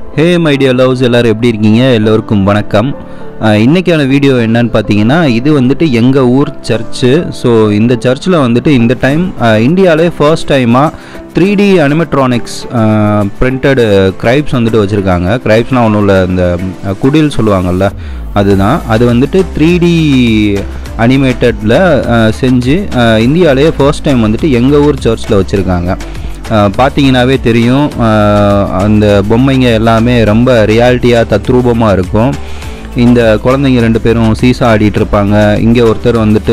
hey my dear loves எல்லோரும் எப்படி இருக்கீங்க எல்லோருக்கும் வணக்கம் அஹ், இன்னைக்கான வீடியோ என்னன்னு பார்த்தீங்கன்னா இது வந்துட்டு எங்கள் ஊர் சர்ச்சு ஸோ இந்த சர்ச்சில் வந்துட்டு இந்த டைம் இந்தியாவிலே ஃபர்ஸ்ட் டைமாக three D animatronics printed cribs வந்துட்டு வச்சுருக்காங்க கிரைப்ஸ்னால் ஒன்றும் இல்லை இந்த அஹ், குடில் சொல்லுவாங்கல்ல அதுதான் அது வந்துட்டு த்ரீ டி அனிமேட்டடில் செஞ்சு அஹ், இந்தியாவிலேயே ஃபர்ஸ்ட் டைம் வந்துட்டு எங்கள் ஊர் சர்ச்சில் வச்சுருக்காங்க அஹ் பார்த்தீங்கன்னாவே தெரியும் அஹ் அந்த பொம்மைங்க எல்லாமே ரொம்ப ரியாலிட்டியாக தத்ரூபமாக இருக்கும் இந்த குழந்தைங்க ரெண்டு பேரும் சீசா ஆடிட்டு இருப்பாங்க இங்கே ஒருத்தர் வந்துட்டு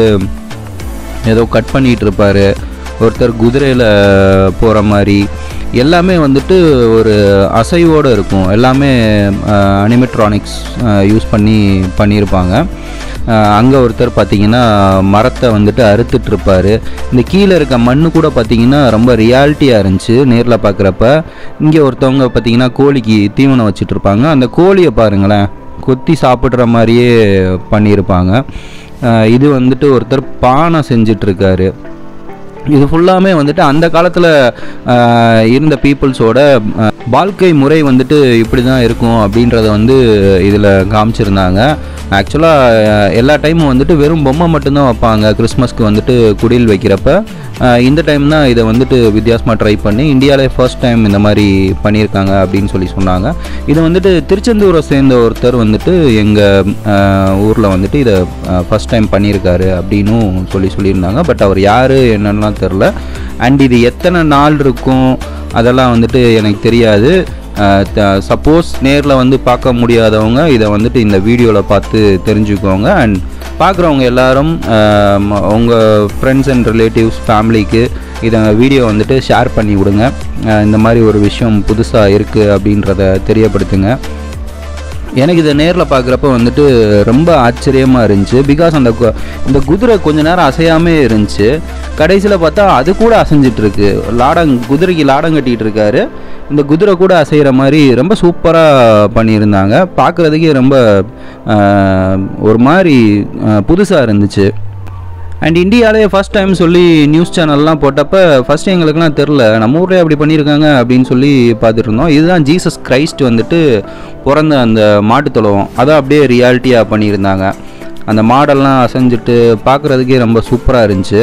ஏதோ கட் பண்ணிகிட்டு இருப்பார் ஒருத்தர் குதிரையில் போகிற மாதிரி எல்லாமே வந்துட்டு ஒரு அசைவோடு இருக்கும் எல்லாமே அனிமெட்ரானிக்ஸ் யூஸ் பண்ணி பண்ணியிருப்பாங்க அங்கே ஒருத்தர் பார்த்தீங்கன்னா மரத்தை வந்துட்டு அறுத்துட்டு இருப்பாரு இந்த கீழே இருக்க மண்ணு கூட பார்த்தீங்கன்னா ரொம்ப ரியாலிட்டியாக இருந்துச்சு நேரில் பார்க்குறப்ப இங்கே ஒருத்தவங்க பார்த்தீங்கன்னா கோழிக்கு தீவனம் வச்சுட்டு இருப்பாங்க அந்த கோழியை பாருங்களேன் கொத்தி சாப்பிட்ற மாதிரியே பண்ணியிருப்பாங்க அஹ் இது வந்துட்டு ஒருத்தர் பானை செஞ்சிட்ருக்காரு இது ஃபுல்லாமே வந்துட்டு அந்த காலத்தில் இருந்த பீப்புள்ஸோட வாழ்க்கை முறை வந்துட்டு இப்படி தான் இருக்கும் அப்படின்றத வந்து இதில் காமிச்சிருந்தாங்க ஆக்சுவலாக எல்லா டைமும் வந்துட்டு வெறும் பொம்மை மட்டும்தான் வைப்பாங்க கிறிஸ்மஸ்க்கு வந்துட்டு குடில் வைக்கிறப்ப அஹ், இந்த டைம் தான் இதை வந்துட்டு வித்தியாசமாக ட்ரை பண்ணி இந்தியாவிலே ஃபர்ஸ்ட் டைம் இந்த மாதிரி பண்ணியிருக்காங்க அப்படின்னு சொல்லி சொன்னாங்க இது வந்துட்டு திருச்செந்தூரை சேர்ந்த ஒருத்தர் வந்துட்டு எங்கள் ஊரில் வந்துட்டு இதை ஃபர்ஸ்ட் டைம் பண்ணியிருக்காரு அப்படின்னும் சொல்லி சொல்லியிருந்தாங்க பட் அவர் யார் என்னன்னுலாம் தெரில அண்ட் இது எத்தனை நாள் இருக்கும் அதெல்லாம் வந்துட்டு எனக்கு தெரியாது சப்போஸ் நேரில் வந்து பார்க்க முடியாதவங்க இதை வந்துட்டு இந்த வீடியோவில் பார்த்து தெரிஞ்சுக்கோங்க அண்ட் பார்க்குறவங்க எல்லாரும் உங்கள் ஃப்ரெண்ட்ஸ் அண்ட் ரிலேட்டிவ்ஸ் ஃபேமிலிக்கு இதை வீடியோ வந்துட்டு ஷேர் பண்ணி விடுங்க அஹ் இந்த மாதிரி ஒரு விஷயம் புதுசாக இருக்குது அப்படின்றத தெரியப்படுத்துங்க எனக்கு இதை நேரில் பார்க்குறப்ப வந்துட்டு ரொம்ப ஆச்சரியமாக இருந்துச்சு பிகாஸ் அந்த கு- இந்த குதிரை கொஞ்ச நேரம் அசையாமே இருந்துச்சு கடைசியில் பார்த்தா அது கூட அசைஞ்சிட்டு இருக்கு லாடம் குதிரைக்கு லாடம் கட்டிகிட்டு இருக்காரு இந்த குதிரை கூட அசைகிற மாதிரி ரொம்ப சூப்பராக பண்ணியிருந்தாங்க பார்க்குறதுக்கே ரொம்ப ஆஹ், ஒரு மாதிரி புதுசாக இருந்துச்சு அண்ட் இந்தியாவிலே ஃபஸ்ட் டைம் சொல்லி நியூஸ் சேனல்லாம் போட்டப்ப ஃபஸ்ட் எங்களுக்குலாம் தெரில நம்ம ஊர்லேயே அப்படி பண்ணியிருக்காங்க அப்படின்னு சொல்லி பார்த்துட்டு இருந்தோம் இதுதான் ஜீசஸ் கிரைஸ்ட் வந்துட்டு பிறந்த அந்த மாட்டுத் தொழுவம் அதை அப்படியே ரியாலிட்டியாக பண்ணியிருந்தாங்க அந்த மாடெல்லாம் அசைஞ்சிட்டு பார்க்குறதுக்கே ரொம்ப சூப்பராக இருந்துச்சு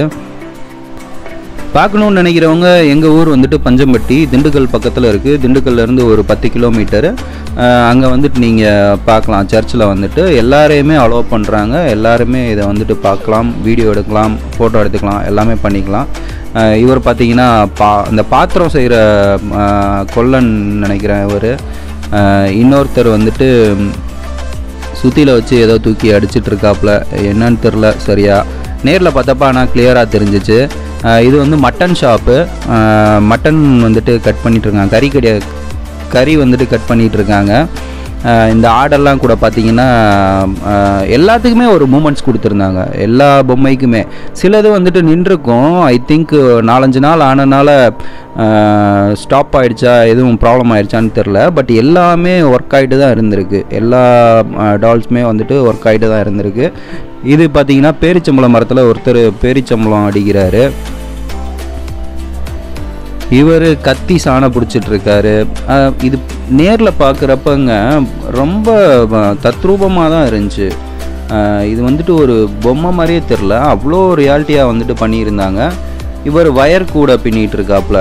பார்க்கணுன்னு நினைக்கிறவங்க எங்கள் ஊர் வந்துட்டு பஞ்சம்பட்டி திண்டுக்கல் பக்கத்தில் இருக்குது திண்டுக்கல்லேருந்து ஒரு பத்து கிலோமீட்டரு அங்கே வந்துட்டு நீங்கள் பார்க்கலாம் சர்ச்சில் வந்துட்டு எல்லாரையுமே அலோவ் பண்ணுறாங்க எல்லாருமே இதை வந்துட்டு பார்க்கலாம் வீடியோ எடுக்கலாம் ஃபோட்டோ எடுத்துக்கலாம் எல்லாமே பண்ணிக்கலாம் அஹ் இவர் பார்த்தீங்கன்னா பா இந்த பாத்திரம் செய்கிற கொல்லன் நினைக்கிறேன் இவர் இன்னொருத்தர் வந்துட்டு சுத்தியில் வச்சு ஏதோ தூக்கி அடிச்சிட்டு இருக்காப்புல என்னன்னு தெரில சரியா நேரில் பார்த்தப்ப ஆனால் கிளியராக தெரிஞ்சிச்சு அஹ் இது வந்து மட்டன் ஷாப்பு மட்டன் வந்துட்டு கட் பண்ணிட்டு இருக்காங்க கறி கிடையாது கறி வந்துட்டு கட் பண்ணிட்டு இருக்காங்க அஹ் இந்த ஆடெல்லாம் கூட பார்த்தீங்கன்னா அஹ் எல்லாத்துக்குமே ஒரு மூமெண்ட்ஸ் கொடுத்துருந்தாங்க எல்லா பொம்மைக்குமே சிலது வந்துட்டு நின்றுருக்கும் ஐ திங்க் நாலஞ்சு நாள் ஆனனால ஸ்டாப் ஆயிடுச்சா எதுவும் ப்ராப்ளம் ஆயிடுச்சான்னு தெரில பட் எல்லாமே ஒர்க் ஆகிட்டு தான் இருந்திருக்கு எல்லா டால்ஸுமே வந்துட்டு ஒர்க் ஆகிட்டு தான் இருந்திருக்கு இது பார்த்தீங்கன்னா பேரிச்சம்பழம் மரத்தில் ஒருத்தர் பேரிச்சம்பழம் அடிக்கிறாரு இவர் கத்தி சாணம் பிடிச்சிட்டு இருக்காரு அஹ் இது நேரில் பார்க்குறப்பங்க ரொம்ப தத்ரூபமாக தான் இருந்துச்சு அஹ் இது வந்துட்டு ஒரு பொம்மை மாதிரியே தெரில அவ்வளோ ரியாலிட்டியாக வந்துட்டு பண்ணியிருந்தாங்க இவர் வயர் கூட பின்னிட்டு இருக்காப்புல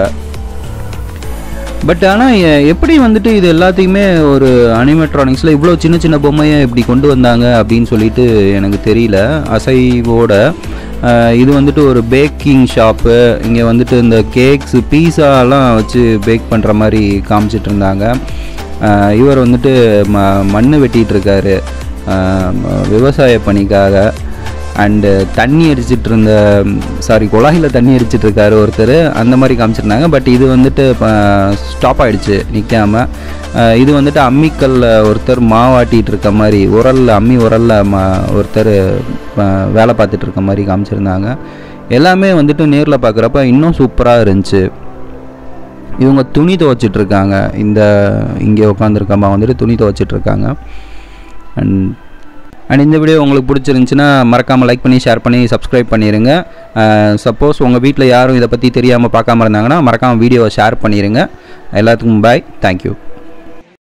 பட் ஆனால் எப்படி வந்துட்டு இது எல்லாத்தையுமே ஒரு அனிமெட்ரானிக்ஸில் இவ்வளோ சின்ன சின்ன பொம்மையை இப்படி கொண்டு வந்தாங்க அப்படின்னு சொல்லிட்டு எனக்கு தெரியல அசைவோட அஹ் இது வந்துட்டு ஒரு பேக்கிங் ஷாப்பு இங்கே வந்துட்டு இந்த கேக்ஸு பீஸாலாம் வச்சு பேக் பண்ணுற மாதிரி காமிச்சிட்டு இருந்தாங்க அஹ் இவர் வந்துட்டு ம மண் வெட்டிட்டு இருக்காரு அஹ் விவசாய பணிக்காக அண்டு தண்ணி அடிச்சிட்டு இருந்த சாரி குழாயில் தண்ணி அடிச்சிட்டு இருக்காரு ஒருத்தர் அந்த மாதிரி காமிச்சிருந்தாங்க பட் இது வந்துட்டு ஸ்டாப் ஆயிடுச்சு நிற்காம இது வந்துட்டு அம்மிக்கல்ல ஒருத்தர் மாவாட்டிட்டு இருக்க மாதிரி உரல்ல அம்மி உரல்ல மா ஒருத்தர் அஹ், வேலை பார்த்துட்டு இருக்க மாதிரி காமிச்சிருந்தாங்க எல்லாமே வந்துட்டு நேரில் பார்க்குறப்ப இன்னும் சூப்பராக இருந்துச்சு இவங்க துணி துவைச்சிட்டு இருக்காங்க இந்த இங்கே உட்காந்துருக்கம்மா வந்துட்டு துணி துவைச்சிட்டு இருக்காங்க அண்ட் அண்ட் இந்த வீடியோ உங்களுக்கு பிடிச்சிருந்துச்சுன்னா மறக்காமல் லைக் பண்ணி ஷேர் பண்ணி சப்ஸ்கிரைப் பண்ணிடுங்க சப்போஸ் உங்கள் வீட்டில் யாரும் இதை பற்றி தெரியாமல் பார்க்காம இருந்தாங்கன்னா மறக்காமல் வீடியோவை ஷேர் பண்ணிடுங்க எல்லாத்துக்கும் பாய் தேங்க்யூ